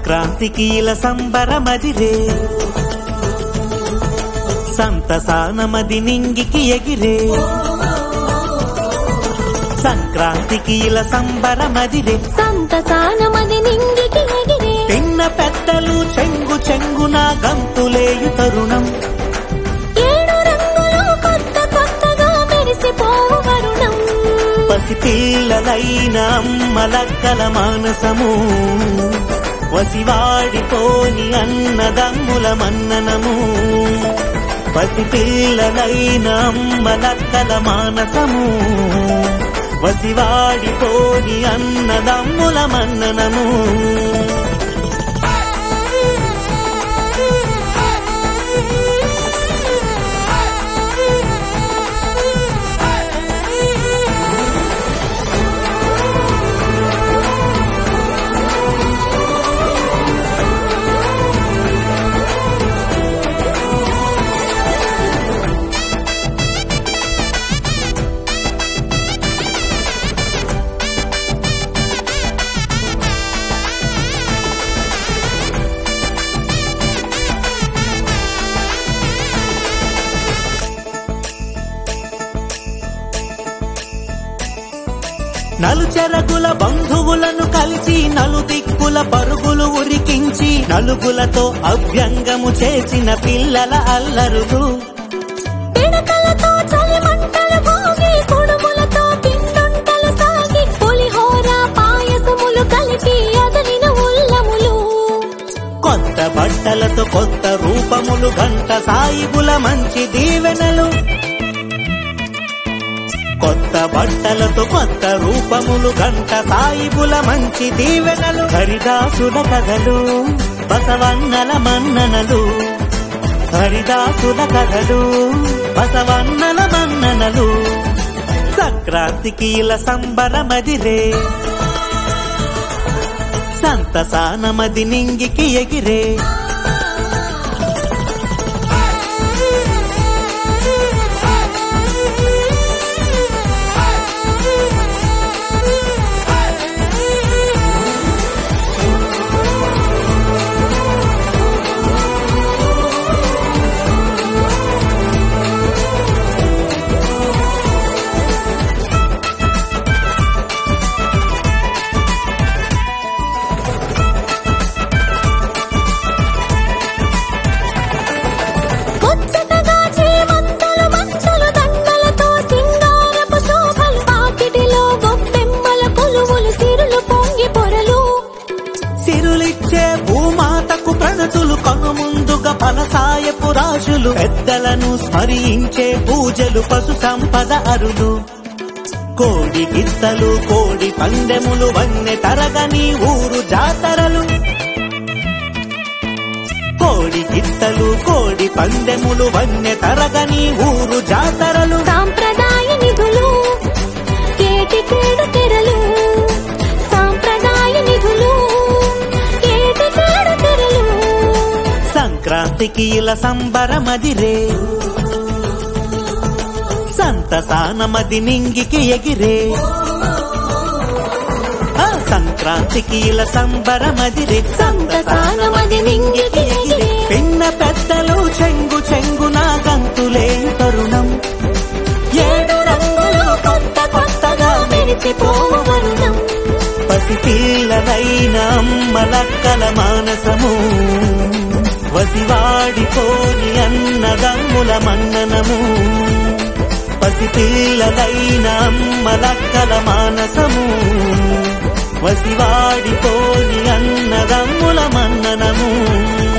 సంక్రాంతికి ఇలా సంబరమదిరే సంతసానమది నింగికి ఎగిరే సంక్రాంతికి ఇలా సంబరమదిరే సంతసానమది నింగికి ఎగిరే తిన్న పెద్దలు చెంగు చెంగున గంతులేయు తరుణం ఏడు రంగులు కొత్త కొత్తగా మెరిసిపోవు వరుణం పసిపిల్లలైన అమ్మలక్కల మానసము వసివాడిపోని అన్నదమ్ముల మన్ననము పసిపిల్లలైన అమ్మలక్కల మానసము వసివాడిపోని అన్నదమ్ముల మన్ననము నలుచెరగుల బంధువులను కలిసి నలుదిక్కుల పరుగులు ఉరికించి నలుగులతో అభ్యంగము చేసిన పిల్లల అల్లరులు పిడకలతో చలి మంటలు భోగి కుడుములతో పిండుంటలు సాగి పులిహోర పాయసములు కలిపి అదలిన ఉల్లములు కొత్త బట్టలతో కొత్త రూపములు గంట సాయిబుల మంచి దీవెనలు కొత్త బట్టలతో కొత్త రూపములు గంట సాయిబుల మంచి దీవెనలు హరిదాసుల కథలు బసవన్నల మన్ననలు హరిదాసుల కథలు బసవన్నల మన్ననలు సంక్రాంతికి ఇలా సంబరమదిరే సంతసానమది నింగికి ఎగిరే ముచ్చటగా చేమంతలు మంచులు దండలతో సింగారపు శోభలు పాకిటిలో గొప్పెమ్మల కొలువులు సిరులు పొంగి పొరలు సిరులిచ్చే భూమాతకు ప్రణతులు కనుముందుగా ఫలసాయపు రాశులు పెద్దలను స్మరించే పూజలు పశు సంపద అరులు కోడి గిత్తలు కోడి పందెములు వన్నె తరగని ఊరు జాతరలు కోడి గిత్తలు కోడి పందెములు వన్నె తరగని ఊరు జాతరలు సాంప్రదాయ నిధులు ఏటి కేడు తెరలు సాంప్రదాయ నిధులు ఏటి కేడు తెరలు సంక్రాంతికి ఇలా సంబరమదిరే సంతసానమది నింగికి ఎగిరే ఆ సంక్రాంతికి ఇలా సంబరమదిరే సంతసానమది నింగికి ఎగిరే పిన్న పెద్దలు చెంగు చెంగున గంతులే తరుణం ఏడు రంగులు కొత్త కొత్తగా మెరిసిపోవు వరుణం పసిపిల్లలైన అమ్మలక్కల మానసము వసివాడిపోని అన్నదమ్ముల మన్ననము పసిపిల్లలైన అమ్మలక్కల మానసము వసివాడిపోని అన్నదమ్ముల మన్ననము